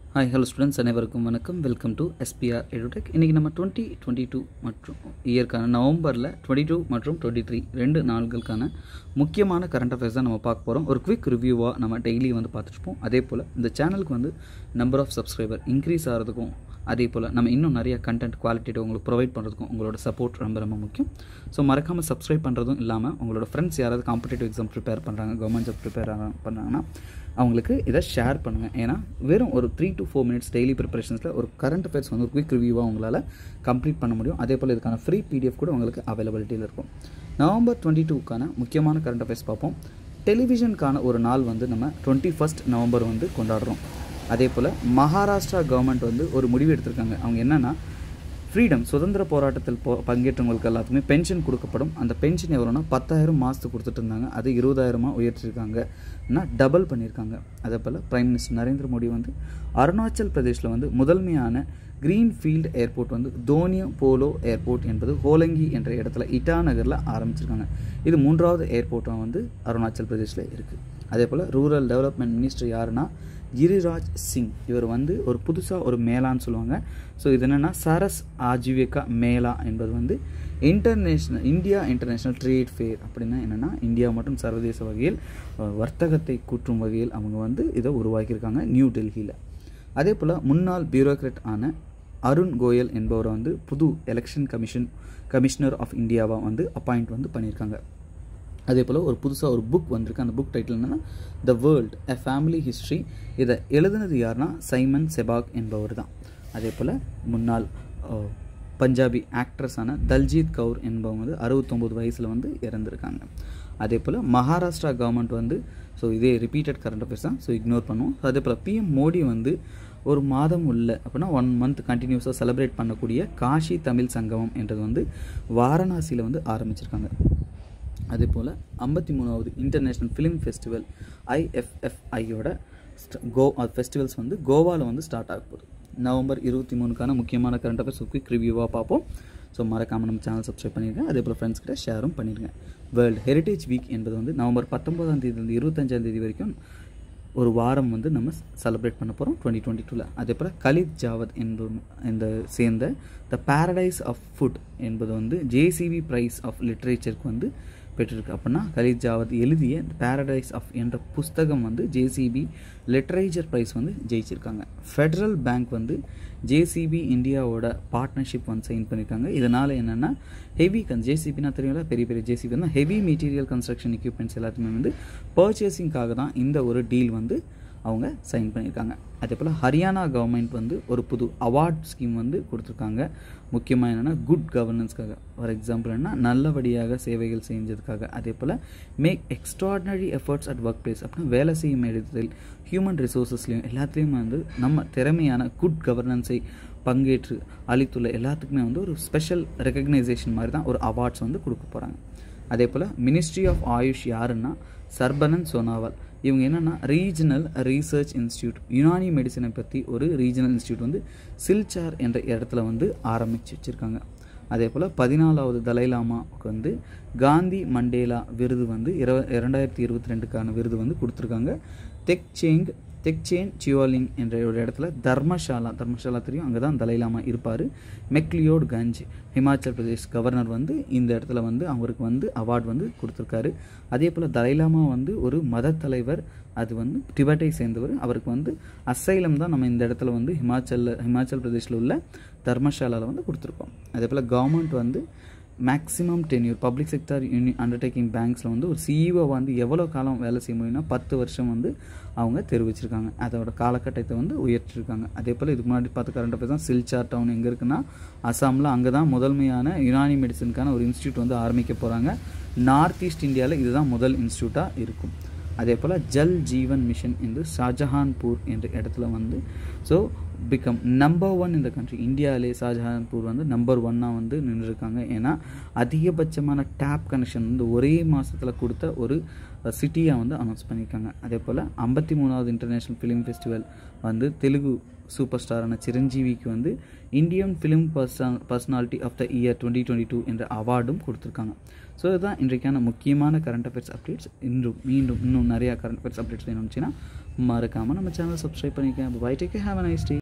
hi hello students அனைவருக்கும் வணக்கம் welcome to SPR எடுடெக் இன்றைக்கி நம்ம டுவெண்ட்டி டுவெண்ட்டி டூ மற்றும் இயர்க்கான நவம்பரில் டுவெண்ட்டி டூ மற்றும் டுவெண்ட்டி த்ரீ ரெண்டு நாள்களுக்கான முக்கியமான கரண்ட் அஃபேர்ஸ் தான் நம்ம பார்க்க போகிறோம் ஒரு குவிக் ரிவ்யூவாக நம்ம டெய்லி வந்து பார்த்துருப்போம் அதே போல் இந்த சேனலுக்கு வந்து நம்பர் ஆஃப் சப்ஸ்கிரைபர் இன்க்ரீஸ் ஆகிறதுக்கும் அதே போல் நம்ம இன்னும் நிறைய கண்டென்ட் குவாலிட்டியை உங்களுக்கு ப்ரொவைட் பண்ணுறதுக்கும் உங்களோட சப்போர்ட் ரொம்ப ரொம்ப முக்கியம் ஸோ மறக்காமல் சப்ஸ்கிரைப் பண்ணுறதும் இல்லாமல் உங்களோட ஃப்ரெண்ட்ஸ் யாராவது காம்படிட்டிவ் எக்ஸாம் ப்ரிப்பேர் பண்ணுறாங்க கவர்மெண்ட் ஜாப் ப்ரிப்பேர் பண்ணுறாங்கன்னா அவங்களுக்கு இதை ஷேர் பண்ணுங்கள் ஏன்னா வெறும் ஒரு three to four minutes daily ப்ரிப்பரேஷன்ஸில் ஒரு கரண்ட் அஃபேர்ஸ் வந்து ஒரு குவிக் ரிவ்யூவாக உங்களால் கம்ப்ளீட் பண்ண முடியும் அதே போல் இதுக்கான ஃப்ரீ பிடிஎஃப் கூட உங்களுக்கு அவைலபிலிட்டியில் இருக்கும் நவம்பர் டுவெண்ட்டி டூக்கான முக்கியமான கரண்ட் அஃபேர்ஸ் பார்ப்போம் டெலிவிஷனுக்கான ஒரு நாள் வந்து நம்ம டுவெண்ட்டி ஃபஸ்ட் நவம்பர் வந்து கொண்டாடுறோம் அதே போல் மகாராஷ்டிரா கவர்மெண்ட் வந்து ஒரு முடிவு எடுத்திருக்காங்க அவங்க என்னென்னா ஃப்ரீடம் சுதந்திர போராட்டத்தில் போ பங்கேற்றவங்களுக்கு எல்லாத்துக்குமே பென்ஷன் கொடுக்கப்படும் அந்த பென்ஷன் எவ்வளோனா பத்தாயிரம் மாதத்துக்கு கொடுத்துட்டு இருந்தாங்க அது இருபதாயிரமாக உயர்த்திருக்காங்கன்னா டபுள் பண்ணியிருக்காங்க அதே போல் பிரைம் மினிஸ்டர் நரேந்திர மோடி வந்து அருணாச்சல் பிரதேஷில் வந்து முதன்மையான க்ரீன் ஃபீல்டு ஏர்போர்ட் வந்து தோனியோ போலோ ஏர்போர்ட் என்பது ஹோலங்கி என்ற இடத்துல இட்டா நகரில் ஆரம்பிச்சிருக்காங்க இது மூன்றாவது ஏர்போர்ட்டாக வந்து அருணாச்சல் பிரதேஷில் இருக்குது அதே போல் ரூரல் டெவலப்மெண்ட் மினிஸ்டர் யாருன்னா கிரிராஜ் சிங் இவர் வந்து ஒரு புதுசாக ஒரு மேலான்னு சொல்லுவாங்க ஸோ இது என்னென்னா சரஸ் ஆஜீவிகா மேளா என்பது வந்து international India international trade fair அப்படின்னா என்னென்னா இந்தியா மற்றும் சர்வதேச வகையில் வர்த்தகத்தை கூற்றும் வகையில் அவங்க வந்து இதை உருவாக்கியிருக்காங்க நியூ டெல்லியில் அதே போல் முன்னாள் பியூரோக்ராட் ஆன அருண் கோயல் என்பவரை வந்து புது எலெக்ஷன் கமிஷன் கமிஷனர் ஆஃப் இந்தியாவாக வந்து அப்பாயிண்ட் வந்து பண்ணியிருக்காங்க அதே போல் ஒரு புதுசாக ஒரு புக் வந்திருக்கு அந்த புக் டைட்டில் என்னென்னா the world a family history இதை எழுதுனது யாருன்னா சைமன் செபாக் என்பவர் தான் அதே போல் முன்னாள் பஞ்சாபி ஆக்ட்ரஸான தல்ஜீத் கவுர் என்பவங்க வந்து அறுபத்தொம்போது வயசில் வந்து இறந்துருக்காங்க அதே போல் மகாராஷ்டிரா கவர்மெண்ட் வந்து ஸோ இதே ரிப்பீட்டட் கரண்ட் அஃபேர்ஸ் தான் ஸோ இக்னோர் பண்ணுவோம் அதே போல் பிஎம் மோடி வந்து ஒரு மாதம் உள்ள அப்படின்னா ஒன் மந்த் கண்டினியூஸாக செலிப்ரேட் பண்ணக்கூடிய காஷி தமிழ் சங்கமம் என்றது வந்து வாரணாசியில் வந்து ஆரம்பிச்சிருக்காங்க அதே போல் ஐம்பத்தி மூணாவது இன்டர்நேஷ்னல் ஃபிலிம் ஃபெஸ்டிவல் ஐஎஃப்எஃப்ஐயோட கோ ஃபெஸ்டிவல்ஸ் வந்து கோவாவில் வந்து ஸ்டார்ட் ஆக போகுது நவம்பர் இருபத்தி மூணுக்கான முக்கியமான கரண்ட் அஃபேர்ஸ் குவிக் ரிவ்யூவாக பார்ப்போம் ஸோ மறக்காமல் நம்ம சேனல் சப்ஸ்கிரைப் பண்ணிடுங்க அதே போல் ஃப்ரெண்ட்ஸ் கிட்ட ஷேரும் பண்ணிடுங்க வேர்ல்டு ஹெரிட்டேஜ் வீக் என்பது வந்து நவம்பர் பத்தொம்போதாம் தேதியிலிருந்து இருபத்தஞ்சாம் தேதி வரைக்கும் ஒரு வாரம் வந்து நம்ம செலிப்ரேட் பண்ண போகிறோம் டுவெண்ட்டி டுவெண்ட்டி டூவில் அதே போல் கலித் ஜாவத் என்பது இந்த சேர்ந்த த பேரடைஸ் ஆஃப் ஃபுட் என்பது வந்து ஜேசிபி ப்ரைஸ் ஆஃப் லிட்ரேச்சருக்கு வந்து பெற்றிருக்கு அப்படின்னா கலீத் ஜாவத் எழுதிய பேரடைஸ் ஆஃப் என்ற புஸ்தகம் வந்து ஜேசிபி லிட்ரேச்சர் ப்ரைஸ் வந்து ஜெயிச்சிருக்காங்க ஃபெட்ரல் பேங்க் வந்து ஜேசிபி இந்தியாவோட பார்ட்னர்ஷிப் வந்து சைன் பண்ணியிருக்காங்க இதனால் என்னென்னா ஹெவி கன் ஜேசிபினா தெரியும்ல பெரிய பெரிய ஜேசிபி வந்து ஹெவி மெட்டீரியல் கன்ஸ்ட்ரக்ஷன் எக்யூப்மெண்ட்ஸ் எல்லாத்தையுமே வந்து பர்ச்சேசிங்காக தான் இந்த ஒரு டீல் வந்து அவங்க சைன் பண்ணியிருக்காங்க அதே போல் ஹரியானா கவர்மெண்ட் வந்து ஒரு புது அவார்ட் ஸ்கீம் வந்து கொடுத்துருக்காங்க முக்கியமாக என்னென்னா குட் கவர்னன்ஸ்க்காக ஃபார் எக்ஸாம்பிள் என்ன நல்லபடியாக சேவைகள் செஞ்சதுக்காக அதே போல் make extraordinary efforts at work place அப்படின்னா வேலை செய்யும் இடத்தில் ஹியூமன் ரிசோர்ஸஸ்லையும் எல்லாத்துலேயும் வந்து நம்ம திறமையான குட் கவர்னன்ஸை பங்கேற்று அளித்துள்ள எல்லாத்துக்குமே வந்து ஒரு ஸ்பெஷல் ரெக்கக்னைசேஷன் மாதிரி தான் ஒரு அவார்ட்ஸ் வந்து கொடுக்க போகிறாங்க அதே போல் மினிஸ்ட்ரி ஆஃப் ஆயுஷ் யாருன்னா சர்பனன் சோனாவால் இவங்க என்னென்னா ரீஜனல் ரீசர்ச் இன்ஸ்டியூட் யுனானி மெடிசனை பற்றி ஒரு ரீஜனல் இன்ஸ்டியூட் வந்து சில்சார் என்ற இடத்துல வந்து ஆரம்பித்து வச்சுருக்காங்க அதே போல் பதினாலாவது தலைலாமாவுக்கு வந்து காந்தி மண்டேலா விருது வந்து இர இரண்டாயிரத்தி இருபத்தி ரெண்டுக்கான விருது வந்து கொடுத்துருக்காங்க தெக்சேங் தெக்சேன் சியோலிங் என்ற ஒரு இடத்துல தர்மசாலா தர்மசாலா தெரியும் அங்கே தான் தலைலாமா இருப்பார் மெக்லியோட் கஞ்ச் ஹிமாச்சல் பிரதேஷ் கவர்னர் வந்து இந்த இடத்துல வந்து அவருக்கு வந்து அவார்டு வந்து கொடுத்துருக்காரு அதே போல் தலைலாமா வந்து ஒரு மத தலைவர் அது வந்து டிபெட்டை சேர்ந்தவர் அவருக்கு வந்து அசைலம் தான் நம்ம இந்த இடத்துல வந்து ஹிமாச்சலில் ஹிமாச்சல் பிரதேஷில் உள்ள தர்மசாலாவில் வந்து கொடுத்துருக்கோம் அதே போல் கவர்மெண்ட் வந்து maximum tenure public sector uni undertaking பேங்க்ஸில் வந்து ஒரு சிஇஓ வந்து எவ்வளோ காலம் வேலை செய்ய முடியும்னா பத்து வருஷம் வந்து அவங்க தெரிவிச்சிருக்காங்க அதோட காலகட்டத்தை வந்து உயர்த்திருக்காங்க அதே போல் இதுக்கு முன்னாடி பார்த்து கரண்ட் அஃபேர்ஸ் தான் சில்சார் டவுன் எங்கே இருக்குன்னா அசாமில் அங்கே தான் முதன்மையான யுனானி மெடிசனுக்கான ஒரு இன்ஸ்டியூட் வந்து ஆரம்பிக்க போகிறாங்க நார்த் ஈஸ்ட் இந்தியாவில் இதுதான் முதல் இன்ஸ்டியூட்டாக இருக்கும் அதே போல் ஜல் ஜீவன் மிஷன் என்று ஷாஜஹான்பூர் என்ற இடத்துல வந்து ஸோ பிகம் நம்பர் ஒன் இந்த கண்ட்ரி இந்தியாவிலே ஷாஜஹான்பூர் வந்து நம்பர் ஒன்னாக வந்து நின்றுருக்காங்க ஏன்னா அதிகபட்சமான டேப் கனெக்ஷன் வந்து ஒரே மாதத்தில் கொடுத்த ஒரு சிட்டியாக வந்து அனௌன்ஸ் பண்ணியிருக்காங்க அதே போல் ஐம்பத்தி மூணாவது இன்டர்நேஷ்னல் ஃபிலிம் ஃபெஸ்டிவல் வந்து தெலுங்கு சூப்பர் ஸ்டாரான சிரஞ்சீவிக்கு வந்து Indian film person personality of the year twenty twenty two என்ற அவார்டும் கொடுத்துருக்காங்க ஸோ இதுதான் இன்றைக்கான முக்கியமான கரண்ட் அஃபேர்ஸ் அப்டேட்ஸ் இன்றும் மீண்டும் இன்னும் நிறையா கரண்ட் அஃபேர்ஸ் அப்டேட்ஸ் வேணும்னுச்சுன்னா மறக்காமல் நம்ம சேனல் சப்ஸ்கிரைப் பண்ணிக்கேன் bye take have a nice day